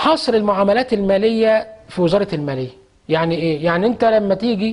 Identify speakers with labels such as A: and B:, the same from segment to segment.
A: حصر المعاملات الماليه في وزاره الماليه يعني ايه يعني انت لما تيجي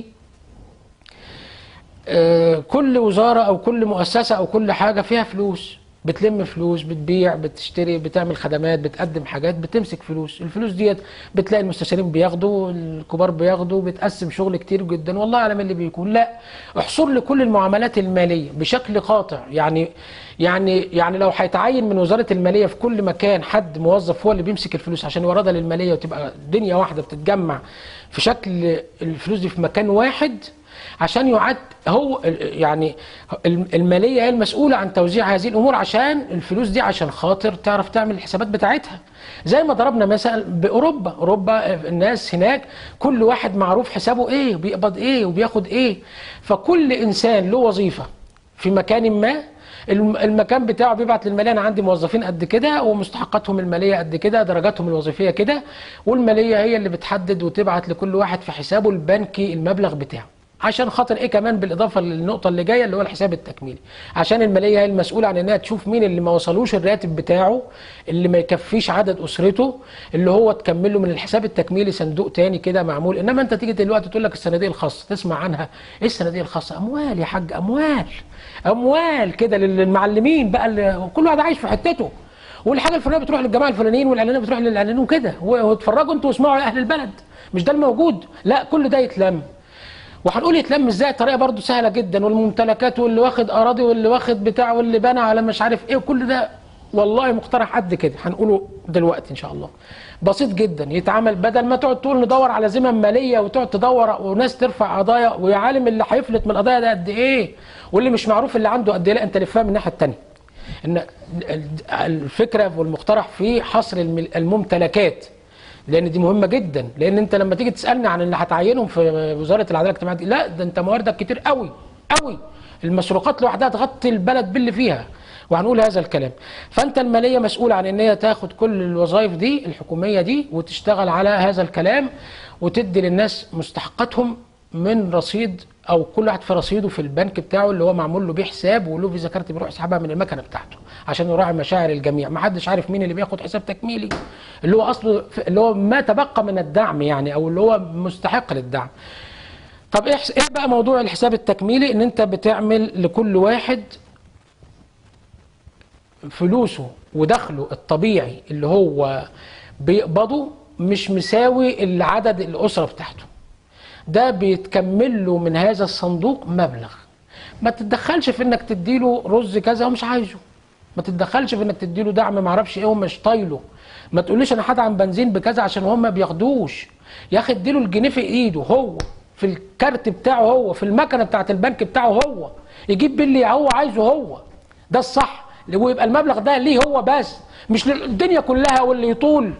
A: آه، كل وزاره او كل مؤسسه او كل حاجه فيها فلوس بتلم فلوس بتبيع بتشتري بتعمل خدمات بتقدم حاجات بتمسك فلوس الفلوس ديت بتلاقي المستشارين بياخدوا الكبار بياخدوا بتقسم شغل كتير جدا والله اعلم اللي بيكون لا احصر لكل المعاملات الماليه بشكل قاطع يعني يعني يعني لو هيتعين من وزاره الماليه في كل مكان حد موظف هو اللي بيمسك الفلوس عشان يوردها للماليه وتبقى دنيا واحده بتتجمع في شكل الفلوس دي في مكان واحد عشان يعد هو يعني الماليه هي المسؤوله عن توزيع هذه الامور عشان الفلوس دي عشان خاطر تعرف تعمل الحسابات بتاعتها زي ما ضربنا مثلا باوروبا اوروبا الناس هناك كل واحد معروف حسابه ايه وبيقبض ايه وبياخد ايه فكل انسان له وظيفه في مكان ما الم- المكان بتاعه بيبعت للماليه انا عندي موظفين قد كده ومستحقاتهم الماليه قد كده درجاتهم الوظيفيه كده والماليه هي اللي بتحدد وتبعت لكل واحد في حسابه البنكي المبلغ بتاعه عشان خاطر ايه كمان بالاضافه للنقطه اللي جايه اللي هو الحساب التكميلي عشان الماليه هي المسؤوله عن انها تشوف مين اللي ما وصلوش الراتب بتاعه اللي ما يكفيش عدد اسرته اللي هو تكمل له من الحساب التكميلي صندوق تاني كده معمول انما انت تيجي دلوقتي تقول لك الصناديق الخاصه تسمع عنها ايه الصناديق الخاصه اموال يا حاج اموال اموال كده للمعلمين بقى اللي كل واحد عايش في حتته والحاجه الفلانيه بتروح للجماعه الفلانيين والاعلانيه بتروح للاعلانيين وكده واتفرجوا انتوا واسمعوا يا اهل البلد مش ده الموجود لا كل ده يتلم وهنقول يتلم ازاي طريقه برضو سهله جدا والممتلكات واللي واخد اراضي واللي واخد بتاع واللي بنى على مش عارف ايه وكل ده والله مقترح قد كده هنقوله دلوقتي ان شاء الله بسيط جدا يتعمل بدل ما تقعد تقول ندور على ذمم ماليه وتقعد تدور وناس ترفع قضايا ويا عالم اللي هيفلت من القضايا ده قد ايه واللي مش معروف اللي عنده قد ايه لا انت لفها من الناحيه الثانيه ان الفكره والمقترح في حصر الم- الممتلكات لان دي مهمه جدا لان انت لما تيجي تسالني عن اللي هتعينهم في وزاره العداله الاجتماعيه دي، لا ده انت مواردك كتير قوي قوي المسروقات لوحدها تغطي البلد باللي فيها وهنقول هذا الكلام فانت الماليه مسؤوله عن ان هي تاخد كل الوظائف دي الحكوميه دي وتشتغل على هذا الكلام وتدي للناس مستحقاتهم من رصيد او كل واحد في رصيده في البنك بتاعه اللي هو معمول له بيه حساب وله فيزا كارت بيروح يسحبها من المكنه بتاعته عشان يراعي مشاعر الجميع ما حدش عارف مين اللي بياخد حساب تكميلي اللي هو اصله اللي هو ما تبقى من الدعم يعني او اللي هو مستحق للدعم طب ايه ايه بقى موضوع الحساب التكميلي ان انت بتعمل لكل واحد فلوسه ودخله الطبيعي اللي هو بيقبضه مش مساوي العدد الاسره بتاعته ده بيتكمل له من هذا الصندوق مبلغ ما تتدخلش في انك تديله رز كذا ومش عايزه ما تتدخلش في انك تديله دعم ما اعرفش ايه ومش طايله ما تقوليش انا هدعم بنزين بكذا عشان هم ما بياخدوش يا اخي اديله الجنيه في ايده هو في الكارت بتاعه هو في المكنه بتاعت البنك بتاعه هو يجيب باللي هو عايزه هو ده الصح ويبقى المبلغ ده ليه هو بس مش للدنيا كلها واللي يطول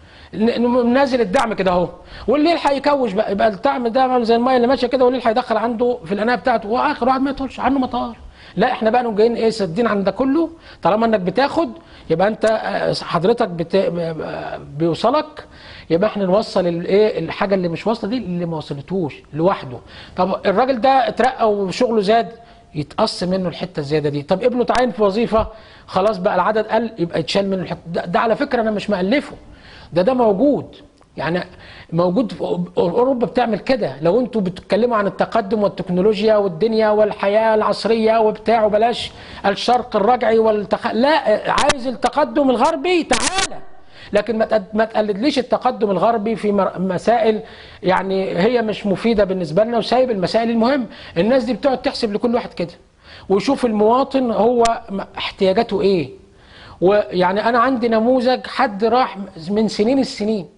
A: ن- نازل الدعم كده اهو واللي يلحق يكوش بقى يبقى الدعم ده عامل زي الميه اللي ماشيه كده واللي يلحق يدخل عنده في الانايه بتاعته واخر واحد ما يطولش عنه مطار لا احنا بقى نقوم جايين ايه سادين عن ده كله طالما انك بتاخد يبقى انت آه، حضرتك بت... آه، بيوصلك يبقى احنا نوصل الايه الحاجه اللي مش واصله دي اللي ما وصلتوش لوحده طب الراجل ده اترقى وشغله زاد يتقص منه الحته الزياده دي طب ابنه تعين في وظيفه خلاص بقى العدد قل يبقى يتشال منه الحته ده, ده على فكره انا مش مالفه ده ده موجود يعني موجود في أوروبا- اوروبا بتعمل كده لو انتوا بتتكلموا عن التقدم والتكنولوجيا والدنيا والحياه العصريه وبتاع وبلاش الشرق الرجعي والتخ... لا عايز التقدم الغربي تعالى لكن ما تقد- ما تقلدليش التقدم الغربي في مر- مسائل يعني هي مش مفيده بالنسبه لنا وسايب المسائل المهم الناس دي بتقعد تحسب لكل واحد كده ويشوف المواطن هو م- احتياجاته ايه ويعني انا عندي نموذج حد راح من سنين السنين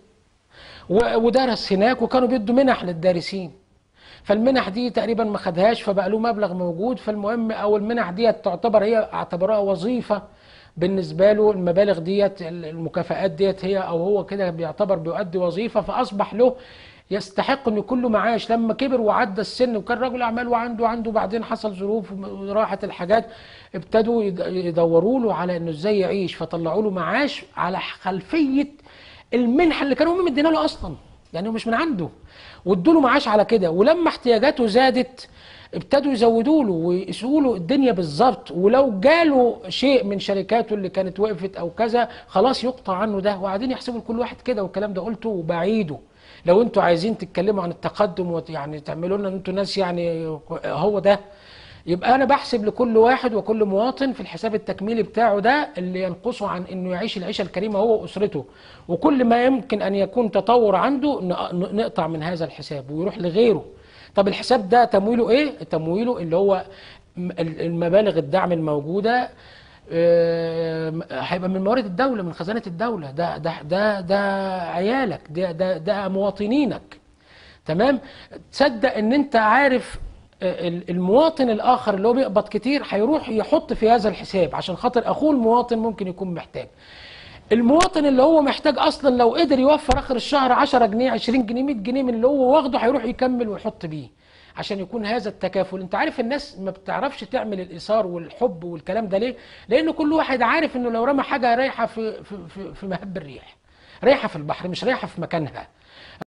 A: و- ودرس هناك وكانوا بيدوا منح للدارسين فالمنح دي تقريبا ما خدهاش فبقى له مبلغ موجود فالمهم او المنح دي تعتبر هي اعتبروها وظيفه بالنسبه له المبالغ ديت المكافآت ديت هي او هو كده بيعتبر بيؤدي وظيفه فاصبح له يستحق انه كله معاش لما كبر وعدى السن وكان رجل اعمال وعنده عنده بعدين حصل ظروف وراحت الحاجات ابتدوا يد- يدوروا له على انه ازاي يعيش فطلعوا له معاش على خلفيه المنحه اللي كانوا هم مدينا له اصلا يعني هو مش من عنده وادوا له معاش على كده ولما احتياجاته زادت ابتدوا يزودوا له ويقيسوا له الدنيا بالظبط ولو جاله شيء من شركاته اللي كانت وقفت او كذا خلاص يقطع عنه ده وقاعدين يحسبوا لكل واحد كده والكلام ده قلته وبعيده لو انتوا عايزين تتكلموا عن التقدم وت- يعني تعملوا لنا ان انتوا ناس يعني هو ده يبقى انا بحسب لكل واحد وكل مواطن في الحساب التكميلي بتاعه ده اللي ينقصه عن انه يعيش العيشه الكريمه هو واسرته وكل ما يمكن ان يكون تطور عنده ن- ن- نقطع من هذا الحساب ويروح لغيره طب الحساب ده تمويله ايه تمويله اللي هو م- ال- المبالغ الدعم الموجوده آه، هيبقى من موارد الدوله من خزانه الدوله ده ده ده ده عيالك ده ده ده مواطنينك تمام تصدق ان انت عارف ال- المواطن الاخر اللي هو بيقبض كتير هيروح يحط في هذا الحساب عشان خاطر اخوه المواطن ممكن يكون محتاج المواطن اللي هو محتاج اصلا لو قدر يوفر اخر الشهر 10 جنيه 20 جنيه 100 جنيه من اللي هو واخده هيروح يكمل ويحط بيه عشان يكون هذا التكافل انت عارف الناس ما بتعرفش تعمل الايثار والحب والكلام ده ليه لان كل واحد عارف انه لو رمى حاجه رايحه في في في, في مهب الريح رايحه في البحر مش رايحه في مكانها